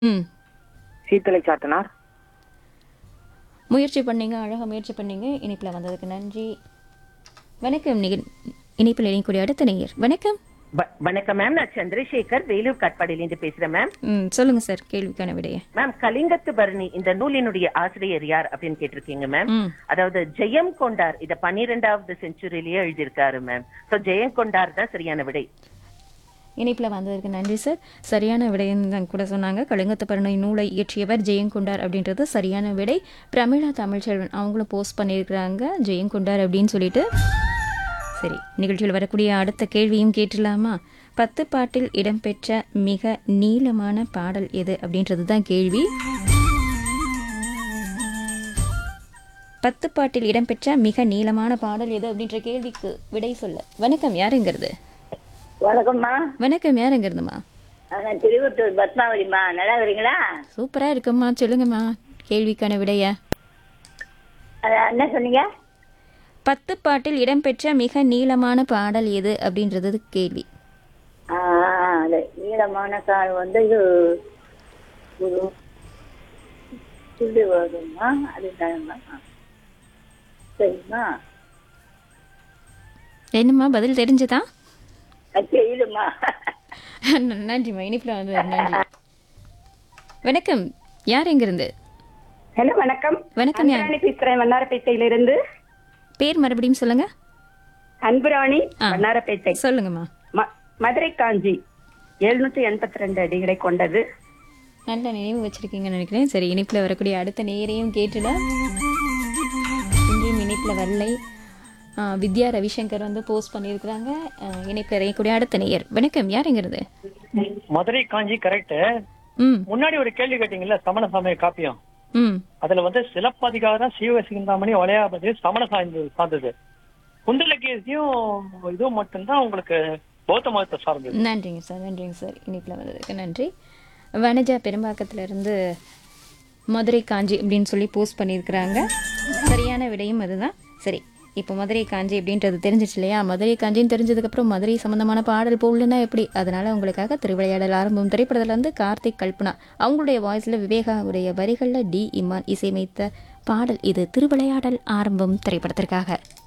ம் சீத்தலை சாத்தனார் முயற்சி பண்ணீங்க அழகாக முயற்சி பண்ணீங்க இணைப்பில் வந்ததுக்கு நன்றி வணக்கம் நிக- இணைப்பில் இணையக்கூடிய அடுத்த நேயர் வணக்கம் வ- வணக்கம் மேம் நான் சந்திரசேகர் வேலூர் காட்பாடியிலிருந்து பேசுறேன் மேம் ம் சொல்லுங்க சார் கேள்விக்கான விடைய மேம் கலிங்கத்து பரணி இந்த நூலினுடைய ஆசிரியர் யார் அப்படின்னு கேட்டிருக்கீங்க மேம் ம் அதாவது ஜெயம் கொண்டார் இத பன்னிரெண்டாவது செஞ்சுரியிலேயே எழுதியிருக்காரு மேம் சோ ஜெயம் கொண்டார் தான் சரியான விடை இணைப்பில் வந்ததற்கு நன்றி சார் சரியான விடைன்னு தான் கூட சொன்னாங்க கலிங்கத்து பரணை நூலை இயற்றியவர் ஜெயங்கொண்டார் அப்படின்றது சரியான விடை பிரமிளா தமிழ்ச்செல்வன் அவங்களும் போஸ்ட் பண்ணியிருக்கிறாங்க ஜெயங்கொண்டார் அப்படின்னு சொல்லிட்டு சரி நிகழ்ச்சியில் வரக்கூடிய அடுத்த கேள்வியும் கேட்டுடலாமா பத்து பாட்டில் இடம்பெற்ற மிக நீளமான பாடல் எது அப்படின்றது தான் கேள்வி பத்து பாட்டில் இடம்பெற்ற மிக நீளமான பாடல் எது அப்படின்ற கேள்விக்கு விடை சொல்ல வணக்கம் யாருங்கிறது வணக்கம்மா வணக்கம் யாருங்கிறதுமா நான் திருவத்தூர் பத்மாவதிம்மா நல்லா இருக்கிறீங்களா சூப்பரா இருக்கும்மா சொல்லுங்கம்மா கேள்விக்கான விடைய அஹ், என்ன சொன்னீங்க பத்து பாட்டில் இடம்பெற்ற மிக நீளமான பாடல் எது அப்படின்றது கேள்வி ஆ, அது நீளமான கால் வந்து இது ஒரு புள்ளி வருமா அது தானம்மா சரிம்மா என்னம்மா பதில் தெரிஞ்சுதா அது தெரியுதும்மா நன்றிம்மா இனிப்பில் வந்து நன்றி வணக்கம் யார் எங்கிருந்து ஹலோ வணக்கம் வணக்கம் யார் அன்புராணி பேசுறேன் வண்ணாரப்பேட்டையிலிருந்து பேர் மறுபடியும் சொல்லுங்க அன்புராணி ஆ. வண்ணாரப்பேட்டை சொல்லுங்கம்மா ம- மதுரை காஞ்சி எழுநூற்றி எண்பத்தி ரெண்டு அடிகளை கொண்டது நல்ல நினைவு வச்சிருக்கீங்கன்னு நினைக்கிறேன் சரி இனிப்பில் வரக்கூடிய அடுத்த நேரையும் கேட்டுட இங்கேயும் இனிப்பில் வரலை ஆ, வித்யா ரவிசங்கர் வந்து போஸ்ட் பண்ணியிருக்கிறாங்க இணைப்பில் இறையக்கூடிய அடுத்த நேயர் வணக்கம் யார் எங்கிறது மதுரை காஞ்சி கரெக்ட் ம் முன்னாடி ஒரு கேள்வி கேட்டீங்கல்ல சமண சமய காப்பியம் ம் அதுல வந்து சிலப்பதிகாரம் சீவசிந்தாமணி வளையாபதி சமண சாய்ந்தது சார்ந்தது குண்டலகேசியும் இதுவும் மட்டும்தான் உங்களுக்கு பௌத்த மதத்தை சார்ந்தது நன்றிங்க சார் நன்றிங்க சார் இனிப்பில் வந்ததுக்கு நன்றி வனஜா பெரும்பாக்கத்துல இருந்து மதுரை காஞ்சி அப்படின்னு சொல்லி போஸ்ட் பண்ணியிருக்கிறாங்க சரியான விடையும் அதுதான் சரி இப்போ மதுரை காஞ்சி அப்படின்றது தெரிஞ்சிச்சு இல்லையா மதுரை காஞ்சின்னு தெரிஞ்சதுக்கப்புறம் மதுரை சம்மந்தமான பாடல் போடலன்னா எப்படி அதனால உங்களுக்காக திருவிளையாடல் ஆரம்பம் திரைப்படத்துல இருந்து கார்த்திக் கல்பனா அவங்களுடைய வாய்ஸில் விவேகாவுடைய வரிகளில் டி இமான் இசையமைத்த பாடல் இது திருவிளையாடல் ஆரம்பம் திரைப்படத்திற்காக